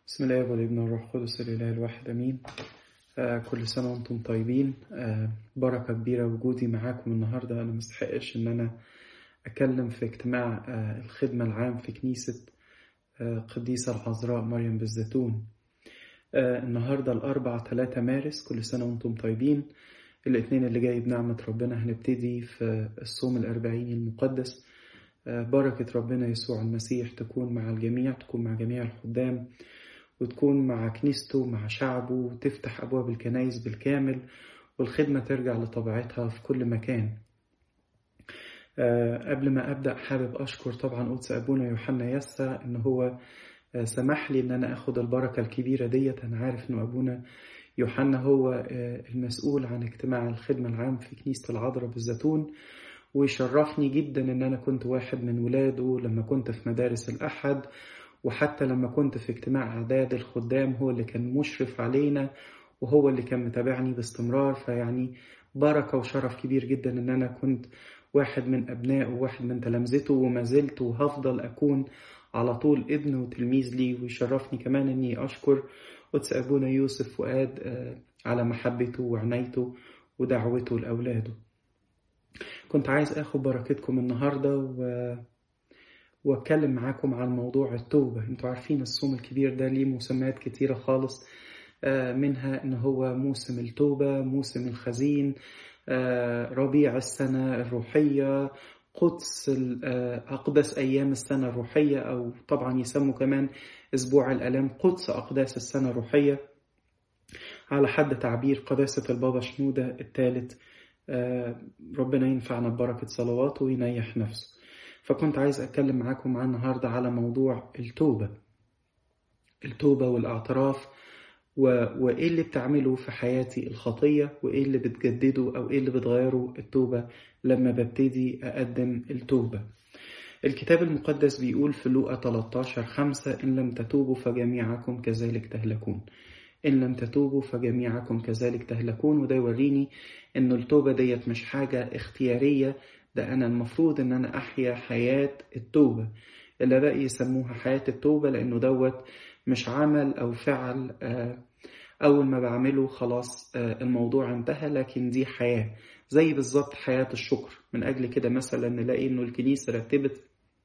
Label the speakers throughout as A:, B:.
A: بسم الله والابن والروح القدس الإله الواحد أمين آه كل سنة وأنتم طيبين آه بركة كبيرة وجودي معاكم النهاردة أنا مستحقش إن أنا أتكلم في اجتماع آه الخدمة العام في كنيسة آه قديسة العذراء مريم بالزيتون آه النهاردة الأربع 3 مارس كل سنة وأنتم طيبين الاثنين اللي جاي بنعمة ربنا هنبتدي في الصوم الأربعين المقدس آه بركة ربنا يسوع المسيح تكون مع الجميع تكون مع جميع الخدام وتكون مع كنيسته مع شعبه وتفتح أبواب الكنايس بالكامل والخدمة ترجع لطبيعتها في كل مكان أه قبل ما أبدأ حابب أشكر طبعا قدس أبونا يوحنا يسا إن هو أه سمح لي إن أنا أخد البركة الكبيرة ديت أنا عارف إن أبونا يوحنا هو أه المسؤول عن اجتماع الخدمة العام في كنيسة العذراء بالزيتون ويشرفني جدا إن أنا كنت واحد من ولاده لما كنت في مدارس الأحد وحتى لما كنت في اجتماع أعداد الخدام هو اللي كان مشرف علينا وهو اللي كان متابعني باستمرار فيعني بركة وشرف كبير جدا إن أنا كنت واحد من أبنائه وواحد من تلامذته وما زلت وهفضل أكون على طول ابن وتلميذ لي ويشرفني كمان إني أشكر قدس أبونا يوسف فؤاد على محبته وعنايته ودعوته لأولاده كنت عايز أخد بركتكم النهاردة و واتكلم معاكم عن موضوع التوبة انتوا عارفين الصوم الكبير ده ليه مسميات كتيرة خالص منها ان هو موسم التوبة موسم الخزين ربيع السنة الروحية قدس أقدس أيام السنة الروحية أو طبعا يسموا كمان أسبوع الألام قدس أقداس السنة الروحية على حد تعبير قداسة البابا شنودة الثالث ربنا ينفعنا ببركة صلواته وينيح نفسه فكنت عايز أتكلم معاكم عن النهاردة على موضوع التوبة التوبة والاعتراف و... وإيه اللي بتعمله في حياتي الخطية وإيه اللي بتجدده أو إيه اللي بتغيره التوبة لما ببتدي أقدم التوبة الكتاب المقدس بيقول في لوقا 13 5 إن لم تتوبوا فجميعكم كذلك تهلكون إن لم تتوبوا فجميعكم كذلك تهلكون وده يوريني إن التوبة ديت مش حاجة اختيارية ده أنا المفروض إن أنا أحيا حياة التوبة اللي بقى يسموها حياة التوبة لأنه دوت مش عمل أو فعل أول ما بعمله خلاص الموضوع انتهى لكن دي حياة زي بالظبط حياة الشكر من أجل كده مثلا نلاقي إنه الكنيسة رتبت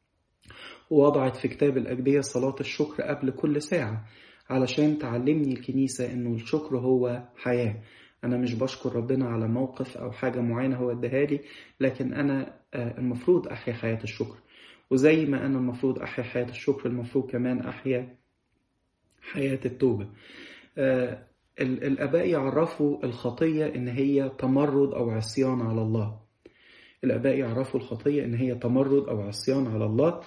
A: ووضعت في كتاب الأجبية صلاة الشكر قبل كل ساعة علشان تعلمني الكنيسة إنه الشكر هو حياة أنا مش بشكر ربنا على موقف أو حاجة معينة هو اداها لي لكن أنا المفروض أحيا حياة الشكر وزي ما أنا المفروض أحيا حياة الشكر المفروض كمان أحيا حياة التوبة الآباء يعرفوا الخطية إن هي تمرد أو عصيان على الله الآباء يعرفوا الخطية إن هي تمرد أو عصيان على الله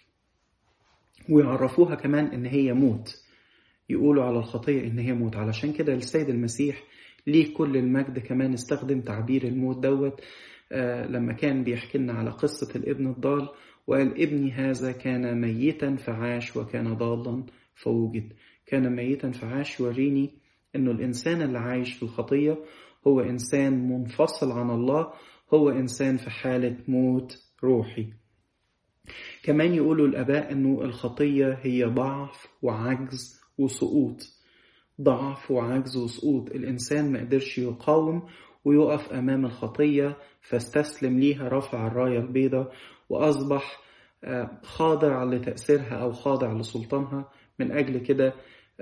A: ويعرفوها كمان إن هي موت يقولوا على الخطية إن هي موت علشان كده السيد المسيح ليه كل المجد كمان استخدم تعبير الموت دوت آه لما كان بيحكي لنا على قصة الابن الضال وقال ابني هذا كان ميتا فعاش وكان ضالا فوجد كان ميتا فعاش يوريني انه الانسان اللي عايش في الخطية هو انسان منفصل عن الله هو انسان في حالة موت روحي كمان يقولوا الاباء انه الخطية هي ضعف وعجز وسقوط ضعف وعجز وسقوط الإنسان ما قدرش يقاوم ويقف أمام الخطية فاستسلم ليها رفع الراية البيضاء وأصبح خاضع لتأثيرها أو خاضع لسلطانها من أجل كده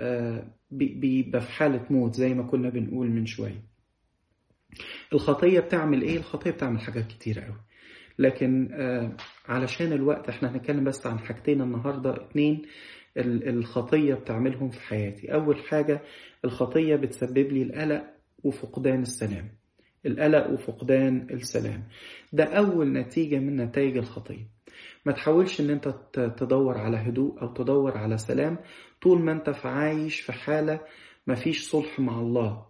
A: بيبقى في حالة موت زي ما كنا بنقول من شوية الخطية بتعمل إيه؟ الخطية بتعمل حاجات كتير قوي لكن علشان الوقت احنا هنتكلم بس عن حاجتين النهاردة اتنين الخطية بتعملهم في حياتي أول حاجة الخطية بتسبب لي القلق وفقدان السلام القلق وفقدان السلام ده أول نتيجة من نتائج الخطية ما تحاولش ان انت تدور على هدوء او تدور على سلام طول ما انت عايش في حالة مفيش صلح مع الله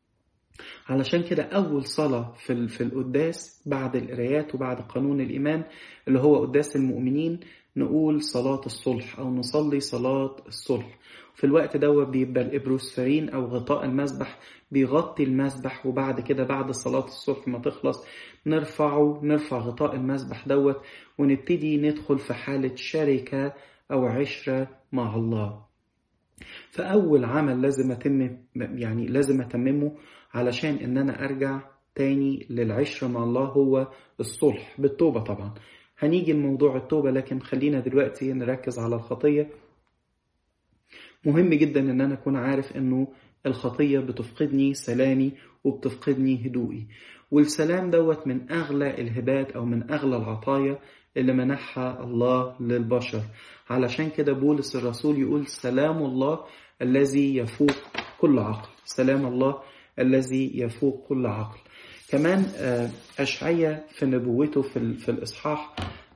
A: علشان كده أول صلاة في في القداس بعد القرايات وبعد قانون الإيمان اللي هو قداس المؤمنين نقول صلاة الصلح أو نصلي صلاة الصلح في الوقت دوت بيبقى الإبروسفرين أو غطاء المسبح بيغطي المسبح وبعد كده بعد صلاة الصبح ما تخلص نرفعه نرفع غطاء المسبح دوت ونبتدي ندخل في حالة شركة أو عشرة مع الله فأول عمل لازم أتم يعني لازم أتممه علشان إن أنا أرجع تاني للعشرة مع الله هو الصلح بالتوبة طبعا هنيجي لموضوع التوبة لكن خلينا دلوقتي نركز على الخطية مهم جدا إن أنا أكون عارف إنه الخطية بتفقدني سلامي وبتفقدني هدوئي والسلام دوت من أغلى الهبات أو من أغلى العطايا اللي منحها الله للبشر علشان كده بولس الرسول يقول سلام الله الذي يفوق كل عقل سلام الله الذي يفوق كل عقل كمان أشعية في نبوته في, في الإصحاح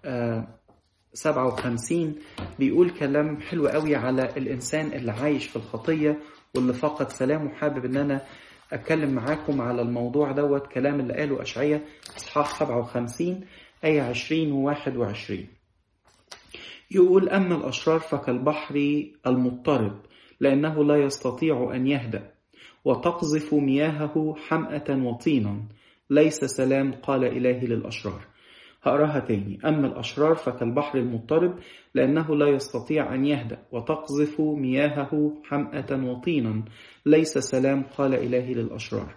A: 57 بيقول كلام حلو قوي على الإنسان اللي عايش في الخطية واللي فقد سلامه حابب إن أنا أتكلم معاكم على الموضوع دوت كلام اللي قاله أشعية إصحاح 57 آية 20 و 21 يقول أما الأشرار فكالبحر المضطرب لأنه لا يستطيع أن يهدأ وتقذف مياهه حمأة وطينا ليس سلام قال إلهي للأشرار هقراها تاني أما الأشرار فكالبحر المضطرب لأنه لا يستطيع أن يهدأ وتقذف مياهه حمأة وطينا ليس سلام قال إلهي للأشرار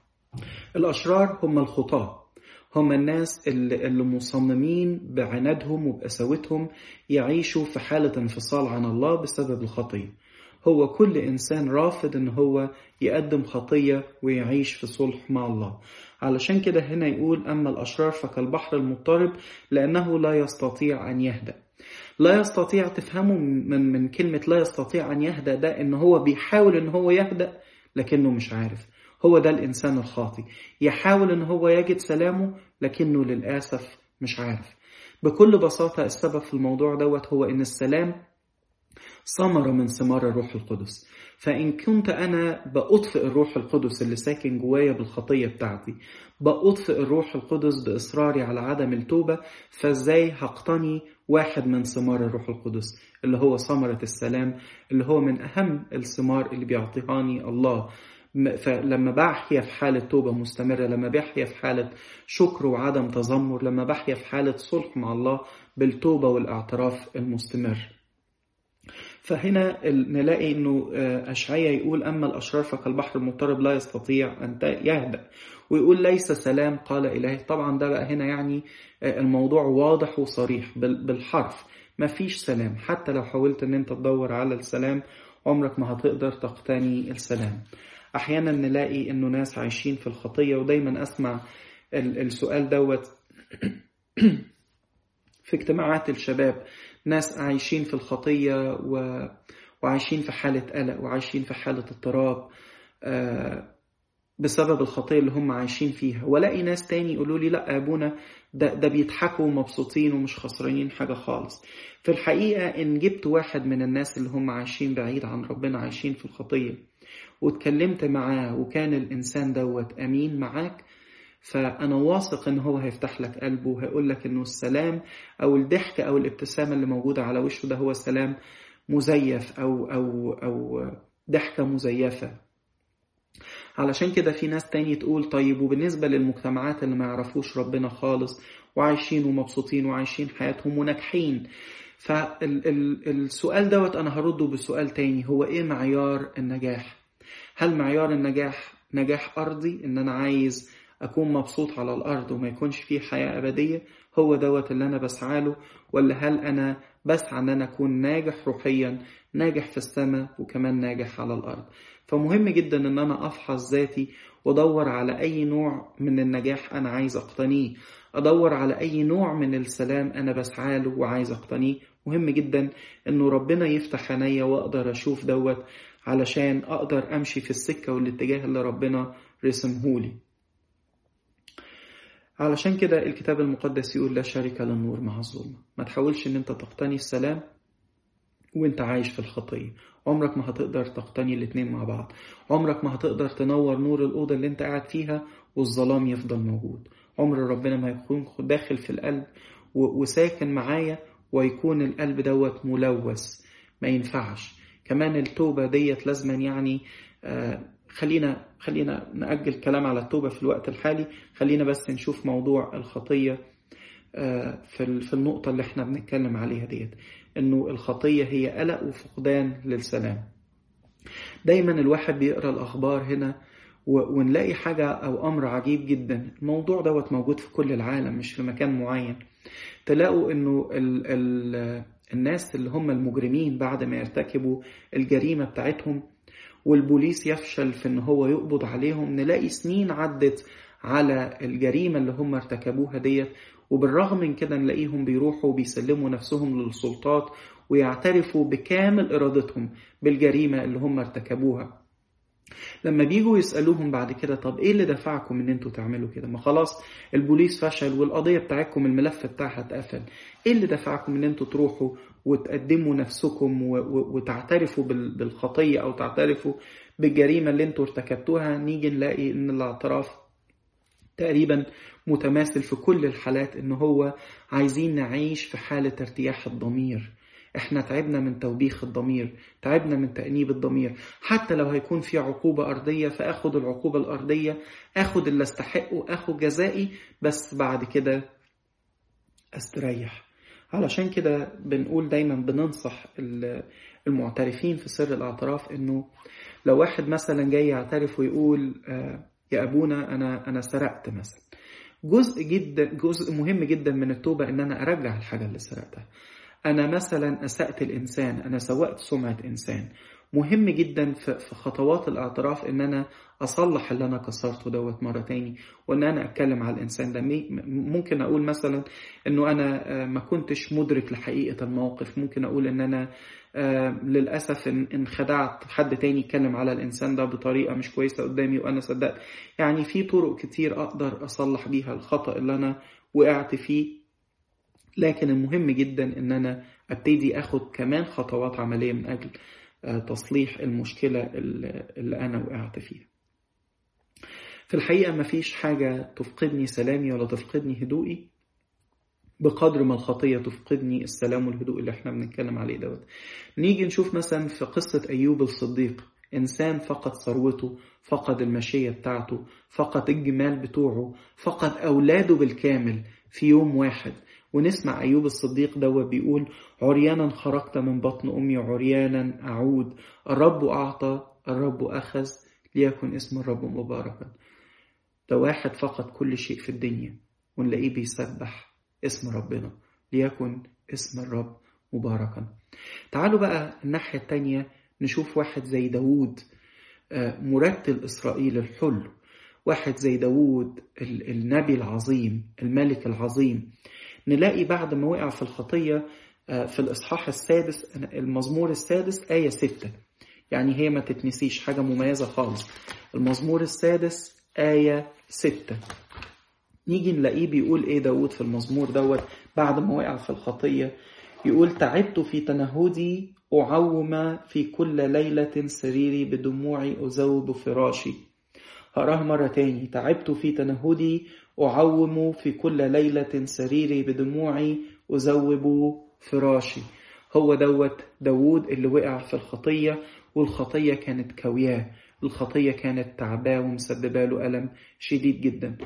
A: الأشرار هم الخطاة هم الناس اللي, اللي مصممين بعنادهم وبقساوتهم يعيشوا في حالة انفصال عن الله بسبب الخطية هو كل إنسان رافض إن هو يقدم خطية ويعيش في صلح مع الله علشان كده هنا يقول أما الأشرار فكالبحر المضطرب لأنه لا يستطيع أن يهدأ لا يستطيع تفهموا من, من كلمة لا يستطيع أن يهدأ ده إن هو بيحاول إن هو يهدأ لكنه مش عارف هو ده الإنسان الخاطي يحاول إن هو يجد سلامه لكنه للأسف مش عارف بكل بساطة السبب في الموضوع دوت هو إن السلام ثمرة من ثمار الروح القدس فإن كنت أنا بأطفئ الروح القدس اللي ساكن جوايا بالخطية بتاعتي بأطفئ الروح القدس بإصراري على عدم التوبة فإزاي هقتني واحد من ثمار الروح القدس اللي هو ثمرة السلام اللي هو من أهم الثمار اللي بيعطيهاني الله فلما بحيا في حالة توبة مستمرة لما بحيا في حالة شكر وعدم تذمر لما بحيا في حالة صلح مع الله بالتوبة والاعتراف المستمر فهنا نلاقي انه اشعيا يقول اما الاشرار فكالبحر المضطرب لا يستطيع ان يهدأ ويقول ليس سلام قال الهي طبعا ده بقى هنا يعني الموضوع واضح وصريح بالحرف ما فيش سلام حتى لو حاولت ان انت تدور على السلام عمرك ما هتقدر تقتني السلام احيانا نلاقي انه ناس عايشين في الخطيه ودايما اسمع السؤال دوت في اجتماعات الشباب ناس عايشين في الخطيه و... وعايشين في حاله قلق وعايشين في حاله اضطراب بسبب الخطيه اللي هم عايشين فيها والاقي ناس تاني يقولوا لي لا يا ابونا ده, ده بيضحكوا ومبسوطين ومش خسرانين حاجه خالص في الحقيقه ان جبت واحد من الناس اللي هم عايشين بعيد عن ربنا عايشين في الخطيه واتكلمت معاه وكان الإنسان دوت أمين معاك فأنا واثق إن هو هيفتح لك قلبه وهيقول لك إنه السلام أو الضحك أو الابتسامة اللي موجودة على وشه ده هو سلام مزيف أو أو أو ضحكة مزيفة علشان كده في ناس تاني تقول طيب وبالنسبة للمجتمعات اللي ما يعرفوش ربنا خالص وعايشين ومبسوطين وعايشين حياتهم وناجحين فالسؤال دوت أنا هرده بسؤال تاني هو إيه معيار النجاح؟ هل معيار النجاح نجاح أرضي إن أنا عايز أكون مبسوط على الأرض وما يكونش فيه حياة أبدية هو دوت اللي أنا بسعى له ولا هل أنا بسعى إن أنا أكون ناجح روحيا ناجح في السماء وكمان ناجح على الأرض فمهم جدا إن أنا أفحص ذاتي وأدور على أي نوع من النجاح أنا عايز أقتنيه أدور على أي نوع من السلام أنا بسعى له وعايز أقتنيه مهم جدا إنه ربنا يفتح عينيا وأقدر أشوف دوت علشان أقدر أمشي في السكة والاتجاه اللي ربنا رسمهولي علشان كده الكتاب المقدس يقول لا شريك للنور مع الظلمة ما تحاولش ان انت تقتني السلام وانت عايش في الخطية عمرك ما هتقدر تقتني الاتنين مع بعض عمرك ما هتقدر تنور نور الأوضة اللي انت قاعد فيها والظلام يفضل موجود عمر ربنا ما يكون داخل في القلب وساكن معايا ويكون القلب دوت ملوث ما ينفعش كمان التوبة ديت لازما يعني آه خلينا خلينا نأجل الكلام على التوبة في الوقت الحالي خلينا بس نشوف موضوع الخطية آه في في النقطة اللي احنا بنتكلم عليها ديت انه الخطية هي قلق وفقدان للسلام دايما الواحد بيقرا الاخبار هنا ونلاقي حاجة أو أمر عجيب جدا الموضوع دوت موجود في كل العالم مش في مكان معين تلاقوا إنه ال ال الناس اللي هم المجرمين بعد ما يرتكبوا الجريمة بتاعتهم والبوليس يفشل في إن هو يقبض عليهم نلاقي سنين عدت على الجريمة اللي هم ارتكبوها ديت وبالرغم من كده نلاقيهم بيروحوا وبيسلموا نفسهم للسلطات ويعترفوا بكامل إرادتهم بالجريمة اللي هم ارتكبوها لما بيجوا يسألوهم بعد كده طب ايه اللي دفعكم ان انتوا تعملوا كده ما خلاص البوليس فشل والقضية بتاعتكم الملف بتاعها اتقفل ايه اللي دفعكم ان انتوا تروحوا وتقدموا نفسكم وتعترفوا بالخطية او تعترفوا بالجريمة اللي انتوا ارتكبتوها نيجي نلاقي ان الاعتراف تقريبا متماثل في كل الحالات ان هو عايزين نعيش في حالة ارتياح الضمير احنا تعبنا من توبيخ الضمير تعبنا من تأنيب الضمير حتى لو هيكون في عقوبة أرضية فأخد العقوبة الأرضية أخد اللي استحقه أخد جزائي بس بعد كده أستريح علشان كده بنقول دايما بننصح المعترفين في سر الاعتراف انه لو واحد مثلا جاي يعترف ويقول يا ابونا انا انا سرقت مثلا جزء جدا جزء مهم جدا من التوبه ان انا ارجع الحاجه اللي سرقتها أنا مثلا أسأت الإنسان أنا سوأت سمعة إنسان مهم جدا في خطوات الاعتراف ان انا اصلح اللي انا كسرته دوت مره تاني وان انا اتكلم على الانسان ده ممكن اقول مثلا انه انا ما كنتش مدرك لحقيقه الموقف ممكن اقول ان انا للاسف انخدعت حد تاني يتكلم على الانسان ده بطريقه مش كويسه قدامي وانا صدقت يعني في طرق كتير اقدر اصلح بيها الخطا اللي انا وقعت فيه لكن المهم جدا ان انا ابتدي اخد كمان خطوات عمليه من اجل تصليح المشكله اللي انا وقعت فيها في الحقيقه مفيش حاجه تفقدني سلامي ولا تفقدني هدوئي بقدر ما الخطية تفقدني السلام والهدوء اللي احنا بنتكلم عليه دوت نيجي نشوف مثلا في قصة أيوب الصديق إنسان فقد ثروته فقد المشية بتاعته فقد الجمال بتوعه فقد أولاده بالكامل في يوم واحد ونسمع أيوب الصديق دوت بيقول عريانا خرجت من بطن أمي عريانا أعود الرب أعطى الرب أخذ ليكن اسم الرب مباركا ده واحد فقد كل شيء في الدنيا ونلاقيه بيسبح اسم ربنا ليكن اسم الرب مباركا تعالوا بقى الناحية التانية نشوف واحد زي داوود مرتل إسرائيل الحلو واحد زي داوود النبي العظيم الملك العظيم نلاقي بعد ما وقع في الخطية في الإصحاح السادس المزمور السادس آية ستة يعني هي ما تتنسيش حاجة مميزة خالص المزمور السادس آية ستة نيجي نلاقيه بيقول إيه داود في المزمور دوت بعد ما وقع في الخطية يقول تعبت في تنهدي أعوم في كل ليلة سريري بدموعي أزوب فراشي هقراها مرة تاني تعبت في تنهدي أعوم في كل ليلة سريري بدموعي أزوب فراشي هو دوت داوود اللي وقع في الخطية والخطية كانت كوياه الخطية كانت تعباه ومسببة له ألم شديد جدا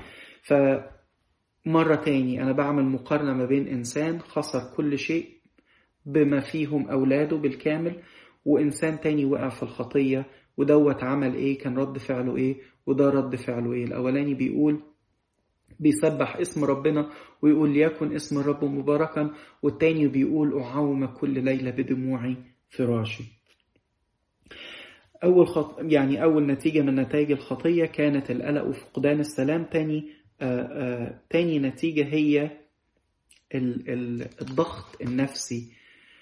A: فمرة تاني أنا بعمل مقارنة ما بين إنسان خسر كل شيء بما فيهم أولاده بالكامل وإنسان تاني وقع في الخطية ودوت عمل إيه كان رد فعله إيه وده رد فعله إيه الأولاني بيقول بيسبح اسم ربنا ويقول ليكن اسم الرب مباركا والتاني بيقول أعوم كل ليلة بدموعي فراشي أول خط... يعني أول نتيجة من نتائج الخطية كانت القلق وفقدان السلام تاني آآ آآ تاني نتيجة هي ال... ال... الضغط النفسي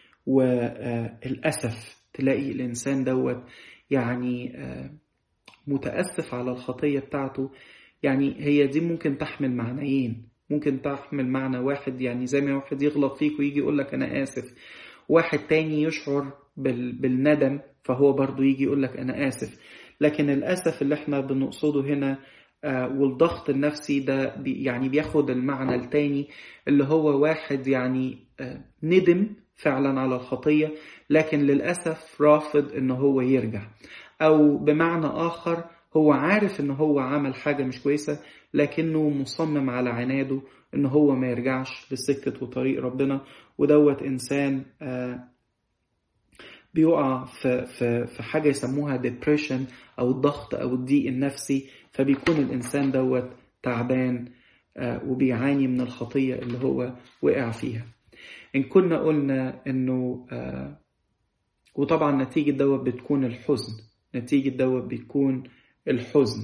A: والأسف تلاقي الإنسان دوت يعني متأسف على الخطية بتاعته يعني هي دي ممكن تحمل معنيين ممكن تحمل معنى واحد يعني زي ما واحد يغلط فيك ويجي يقول لك أنا آسف واحد تاني يشعر بال... بالندم فهو برضو يجي يقول لك أنا آسف لكن الأسف اللي احنا بنقصده هنا آه والضغط النفسي ده بي يعني بياخد المعنى التاني اللي هو واحد يعني آه ندم فعلا على الخطية لكن للأسف رافض إن هو يرجع أو بمعنى آخر هو عارف إن هو عمل حاجة مش كويسة لكنه مصمم على عناده إن هو ما يرجعش لسكة وطريق ربنا ودوت إنسان آه بيقع في, في, في حاجة يسموها depression أو الضغط أو الضيق النفسي فبيكون الإنسان دوت تعبان وبيعاني من الخطية اللي هو وقع فيها إن كنا قلنا إنه وطبعا نتيجة دوت بتكون الحزن نتيجة دوت بيكون الحزن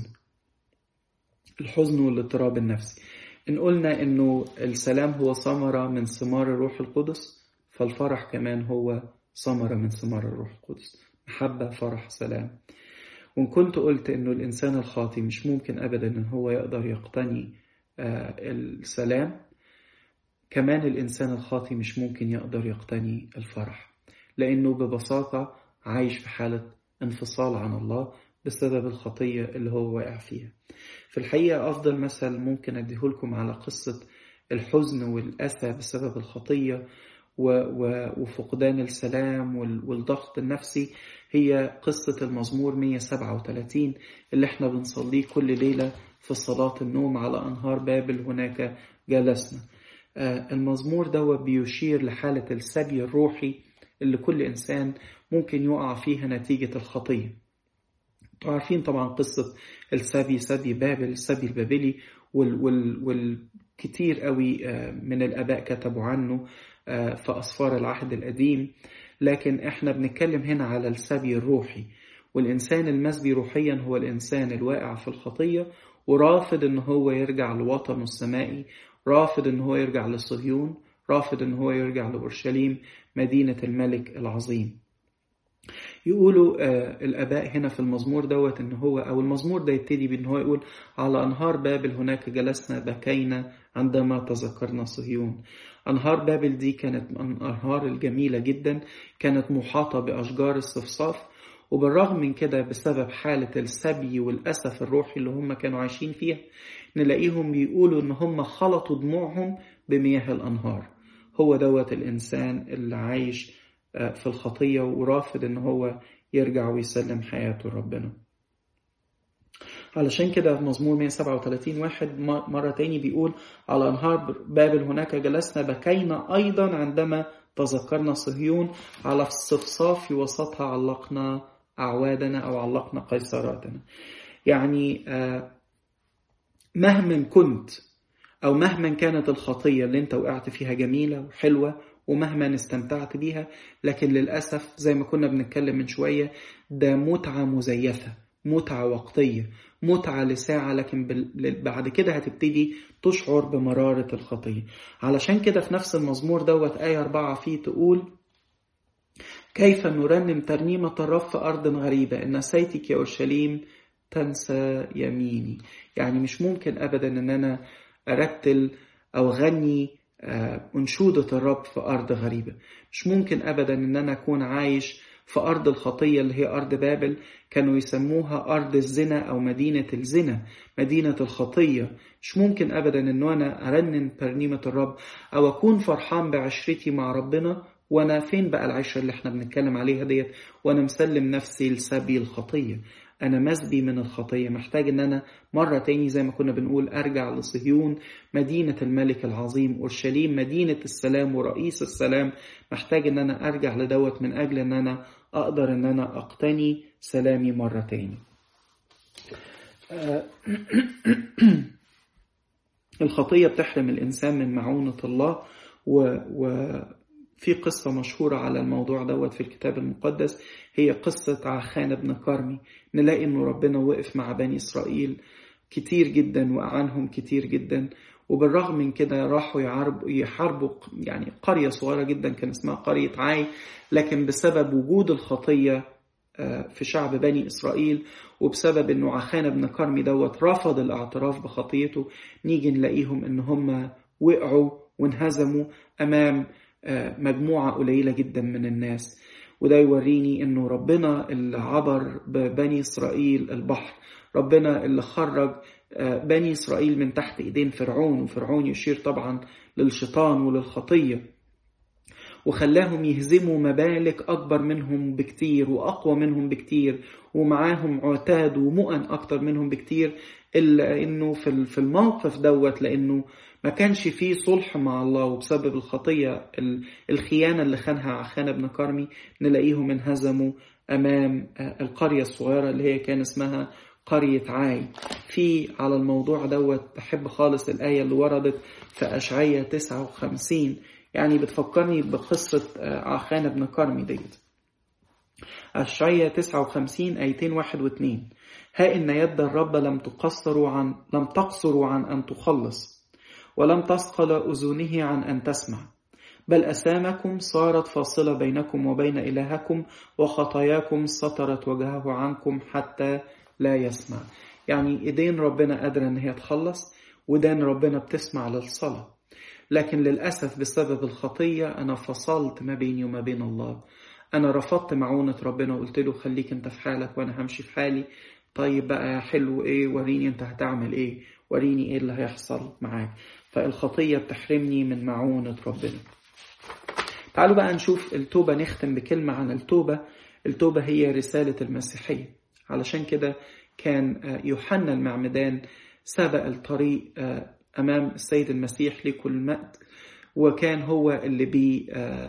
A: الحزن والاضطراب النفسي إن قلنا إنه السلام هو ثمرة من ثمار الروح القدس فالفرح كمان هو ثمرة من ثمار الروح القدس محبة فرح سلام وإن كنت قلت إنه الإنسان الخاطي مش ممكن أبدا إن هو يقدر يقتني السلام كمان الإنسان الخاطي مش ممكن يقدر يقتني الفرح لأنه ببساطة عايش في حالة انفصال عن الله بسبب الخطية اللي هو واقع فيها في الحقيقة أفضل مثل ممكن أديهولكم على قصة الحزن والأسى بسبب الخطية وفقدان السلام والضغط النفسي هي قصة المزمور 137 اللي احنا بنصليه كل ليلة في صلاة النوم على أنهار بابل هناك جلسنا المزمور ده بيشير لحالة السبي الروحي اللي كل إنسان ممكن يقع فيها نتيجة الخطية عارفين طبعا قصة السبي سبي بابل السبي البابلي وال وال والكتير قوي من الآباء كتبوا عنه في أسفار العهد القديم لكن احنا بنتكلم هنا على السبي الروحي والإنسان المسبي روحيا هو الإنسان الواقع في الخطية ورافض إن هو يرجع لوطنه السمائي رافض إن هو يرجع لصهيون رافض إن هو يرجع لأورشليم مدينة الملك العظيم يقولوا آه الآباء هنا في المزمور دوت إن هو أو المزمور ده يبتدي بإن هو يقول على أنهار بابل هناك جلسنا بكينا عندما تذكرنا صهيون أنهار بابل دي كانت من الأنهار الجميلة جدا كانت محاطة بأشجار الصفصاف وبالرغم من كده بسبب حالة السبي والأسف الروحي اللي هم كانوا عايشين فيها نلاقيهم بيقولوا إن هم خلطوا دموعهم بمياه الأنهار هو دوت الإنسان اللي عايش في الخطية ورافض إن هو يرجع ويسلم حياته لربنا علشان كده في مزمور 137 واحد مرة تاني بيقول على أنهار بابل هناك جلسنا بكينا أيضا عندما تذكرنا صهيون على الصفصاف في وسطها علقنا أعوادنا أو علقنا قيصراتنا يعني مهما كنت أو مهما كانت الخطية اللي أنت وقعت فيها جميلة وحلوة ومهما استمتعت بيها لكن للأسف زي ما كنا بنتكلم من شوية ده متعة مزيفة متعة وقتية متعة لساعة لكن بعد كده هتبتدي تشعر بمرارة الخطية علشان كده في نفس المزمور دوت آية أربعة فيه تقول كيف نرنم ترنيمة الرب في أرض غريبة إن سيتك يا أورشليم تنسى يميني يعني مش ممكن أبدا إن أنا أرتل أو أغني أنشودة الرب في أرض غريبة مش ممكن أبدا إن أنا أكون عايش في أرض الخطية اللي هي أرض بابل كانوا يسموها أرض الزنا أو مدينة الزنا مدينة الخطية مش ممكن أبدا إن أنا أرنم ترنيمة الرب أو أكون فرحان بعشرتي مع ربنا وأنا فين بقى العشرة اللي احنا بنتكلم عليها ديت وأنا مسلم نفسي لسبي الخطية أنا مسبي من الخطية محتاج إن أنا مرة تاني زي ما كنا بنقول أرجع لصهيون مدينة الملك العظيم أورشليم مدينة السلام ورئيس السلام محتاج إن أنا أرجع لدوت من أجل إن أنا أقدر إن أنا أقتني سلامي مرة تاني الخطية بتحرم الإنسان من معونة الله و, و في قصة مشهورة على الموضوع دوت في الكتاب المقدس هي قصة عخان بن كرمي نلاقي إنه ربنا وقف مع بني إسرائيل كتير جدا وأعانهم كتير جدا وبالرغم من كده راحوا يعربوا يحاربوا يعني قرية صغيرة جدا كان اسمها قرية عاي لكن بسبب وجود الخطية في شعب بني إسرائيل وبسبب إنه عخان بن كرمي دوت رفض الاعتراف بخطيته نيجي نلاقيهم إن هم وقعوا وانهزموا أمام مجموعة قليلة جدا من الناس وده يوريني انه ربنا اللي عبر ببني اسرائيل البحر ربنا اللي خرج بني اسرائيل من تحت ايدين فرعون وفرعون يشير طبعا للشيطان وللخطيه وخلاهم يهزموا ممالك أكبر منهم بكتير وأقوى منهم بكتير ومعاهم عتاد ومؤن أكتر منهم بكتير إلا إنه في الموقف دوت لأنه ما كانش فيه صلح مع الله وبسبب الخطية الخيانة اللي خانها عخان ابن كرمي نلاقيهم انهزموا أمام القرية الصغيرة اللي هي كان اسمها قرية عاي في على الموضوع دوت بحب خالص الآية اللي وردت في أشعية 59 يعني بتفكرني بقصة عخان ابن كرمي ديت أشعية 59 آيتين واحد واثنين ها إن يد الرب لم تقصروا عن لم تقصروا عن أن تخلص ولم تثقل أذنه عن أن تسمع بل أسامكم صارت فاصلة بينكم وبين إلهكم وخطاياكم سترت وجهه عنكم حتى لا يسمع يعني إيدين ربنا قادرة إن هي تخلص ودان ربنا بتسمع للصلاة لكن للأسف بسبب الخطية أنا فصلت ما بيني وما بين الله أنا رفضت معونة ربنا وقلت له خليك أنت في حالك وأنا همشي في حالي طيب بقى حلو إيه وريني أنت هتعمل إيه وريني إيه اللي هيحصل معاك فالخطية بتحرمني من معونة ربنا تعالوا بقى نشوف التوبة نختم بكلمة عن التوبة التوبة هي رسالة المسيحية علشان كده كان يوحنا المعمدان سبق الطريق أمام السيد المسيح لكل مجد وكان هو اللي بي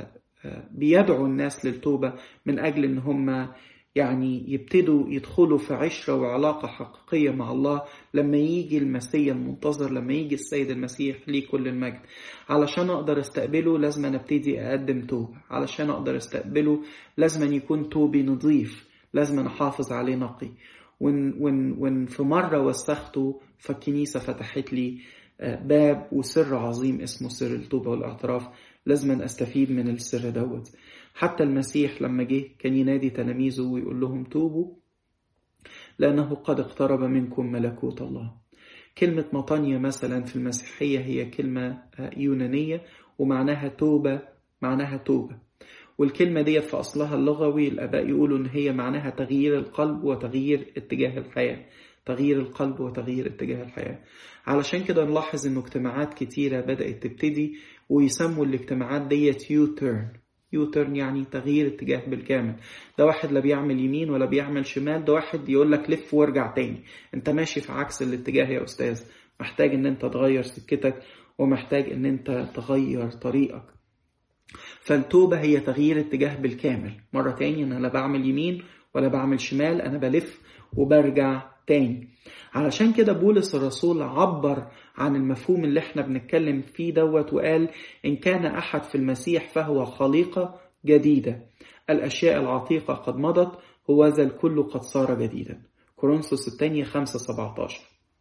A: بيدعو الناس للتوبة من أجل إن هم يعني يبتدوا يدخلوا في عشرة وعلاقة حقيقية مع الله لما يجي المسيح المنتظر لما يجي السيد المسيح ليه كل المجد علشان أقدر استقبله لازم أنا ابتدي أقدم توبة علشان أقدر استقبله لازم أن يكون توبي نظيف لازم أنا أحافظ عليه نقي وإن, وإن, وإن في مرة وسخته فالكنيسة فتحت لي باب وسر عظيم اسمه سر التوبة والاعتراف لازم أن أستفيد من السر دوت حتى المسيح لما جه كان ينادي تلاميذه ويقول لهم توبوا لأنه قد اقترب منكم ملكوت الله كلمة مطانية مثلا في المسيحية هي كلمة يونانية ومعناها توبة معناها توبة والكلمة دي في أصلها اللغوي الآباء يقولوا إن هي معناها تغيير القلب وتغيير اتجاه الحياة تغيير القلب وتغيير اتجاه الحياة علشان كده نلاحظ إنه اجتماعات كتيرة بدأت تبتدي ويسموا الاجتماعات ديت يو تيرن يو تيرن يعني تغيير اتجاه بالكامل ده واحد لا بيعمل يمين ولا بيعمل شمال ده واحد يقول لك لف وارجع تاني انت ماشي في عكس الاتجاه يا استاذ محتاج ان انت تغير سكتك ومحتاج ان انت تغير طريقك فالتوبة هي تغيير اتجاه بالكامل مرة تاني أنا لا بعمل يمين ولا بعمل شمال أنا بلف وبرجع تاني علشان كده بولس الرسول عبر عن المفهوم اللي احنا بنتكلم فيه دوت وقال إن كان أحد في المسيح فهو خليقة جديدة الأشياء العتيقة قد مضت هو ذا الكل قد صار جديدا كورنثوس الثانية 5 17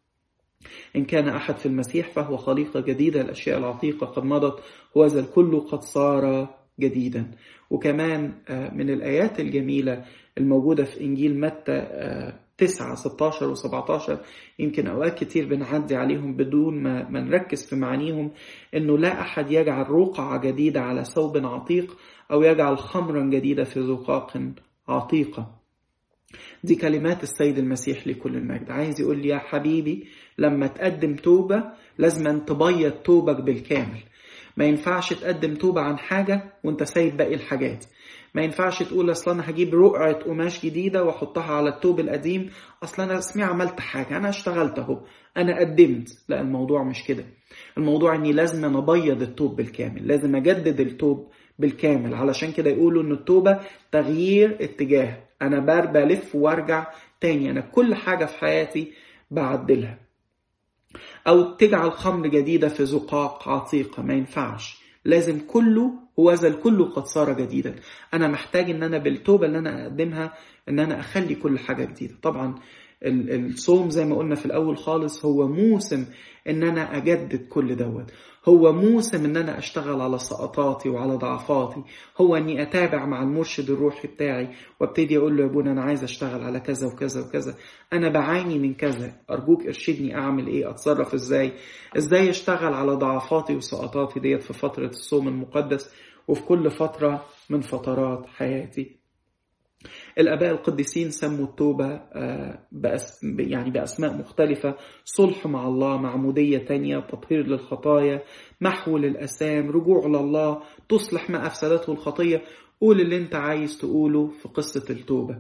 A: إن كان أحد في المسيح فهو خليقة جديدة الأشياء العتيقة قد مضت هو ذا الكل قد صار جديدا وكمان من الآيات الجميلة الموجودة في إنجيل متى 9 16 و 17 يمكن أوقات كتير بنعدي عليهم بدون ما, ما نركز في معانيهم إنه لا أحد يجعل رقعة جديدة على ثوب عتيق أو يجعل خمرا جديدة في زقاق عتيقة دي كلمات السيد المسيح لكل المجد عايز يقول لي يا حبيبي لما تقدم توبة لازم تبيض توبك بالكامل ما ينفعش تقدم توبة عن حاجة وانت سايب باقي الحاجات ما ينفعش تقول اصل انا هجيب رقعة قماش جديدة واحطها على التوب القديم اصل انا اسمي عملت حاجة انا اشتغلت اهو انا قدمت لا الموضوع مش كده الموضوع اني لازم انا ابيض التوب بالكامل لازم اجدد التوب بالكامل علشان كده يقولوا ان التوبة تغيير اتجاه انا بلف وارجع تاني انا كل حاجة في حياتي بعدلها او تجعل خمر جديدة في زقاق عتيقة ما ينفعش لازم كله هو ذا الكل قد صار جديدا انا محتاج ان انا بالتوبة اللي انا اقدمها ان انا اخلي كل حاجة جديدة طبعا الصوم زي ما قلنا في الاول خالص هو موسم ان انا اجدد كل دوت هو موسم ان انا اشتغل على سقطاتي وعلى ضعفاتي هو اني اتابع مع المرشد الروحي بتاعي وابتدي اقول له يا ابونا انا عايز اشتغل على كذا وكذا وكذا انا بعاني من كذا ارجوك ارشدني اعمل ايه اتصرف ازاي ازاي اشتغل على ضعفاتي وسقطاتي ديت في فترة الصوم المقدس وفي كل فترة من فترات حياتي الآباء القديسين سموا التوبة بأس يعني بأسماء مختلفة صلح مع الله معمودية تانية تطهير للخطايا محو للأسام رجوع لله تصلح ما أفسدته الخطية قول اللي انت عايز تقوله في قصة التوبة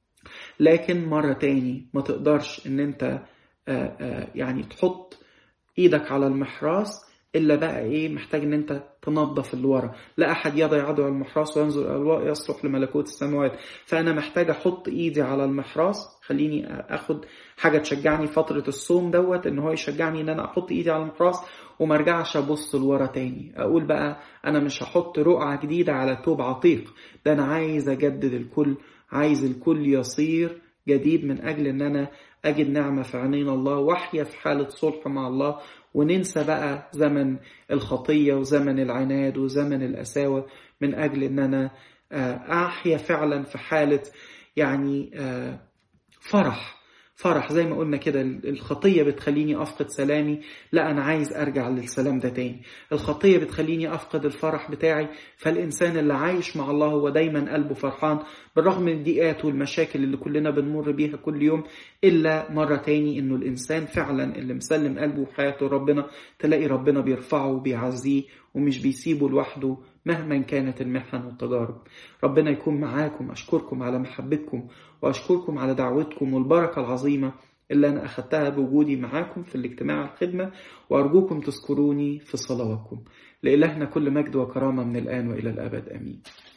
A: لكن مرة تاني ما تقدرش ان انت يعني تحط ايدك على المحراث الا بقى ايه محتاج ان انت تنظف اللي ورا لا احد يضع يده على المحراث وينظر الى الواء يصلح لملكوت السماوات فانا محتاج احط ايدي على المحراث خليني اخد حاجه تشجعني فتره الصوم دوت ان هو يشجعني ان انا احط ايدي على المحراث وما ارجعش ابص لورا تاني اقول بقى انا مش هحط رقعه جديده على توب عتيق ده انا عايز اجدد الكل عايز الكل يصير جديد من اجل ان انا اجد نعمه في عينين الله واحيا في حاله صلح مع الله وننسى بقى زمن الخطيه وزمن العناد وزمن القساوه من اجل ان انا احيا فعلا في حاله يعني فرح فرح زي ما قلنا كده الخطية بتخليني أفقد سلامي لا أنا عايز أرجع للسلام ده تاني الخطية بتخليني أفقد الفرح بتاعي فالإنسان اللي عايش مع الله هو دايما قلبه فرحان بالرغم من الضيقات والمشاكل اللي كلنا بنمر بيها كل يوم إلا مرة تاني إنه الإنسان فعلا اللي مسلم قلبه وحياته ربنا تلاقي ربنا بيرفعه وبيعزيه ومش بيسيبه لوحده مهما كانت المحن والتجارب ربنا يكون معاكم أشكركم على محبتكم وأشكركم على دعوتكم والبركة العظيمة اللي أنا أخدتها بوجودي معاكم في الاجتماع الخدمة وأرجوكم تذكروني في صلواتكم لإلهنا كل مجد وكرامة من الآن وإلى الأبد آمين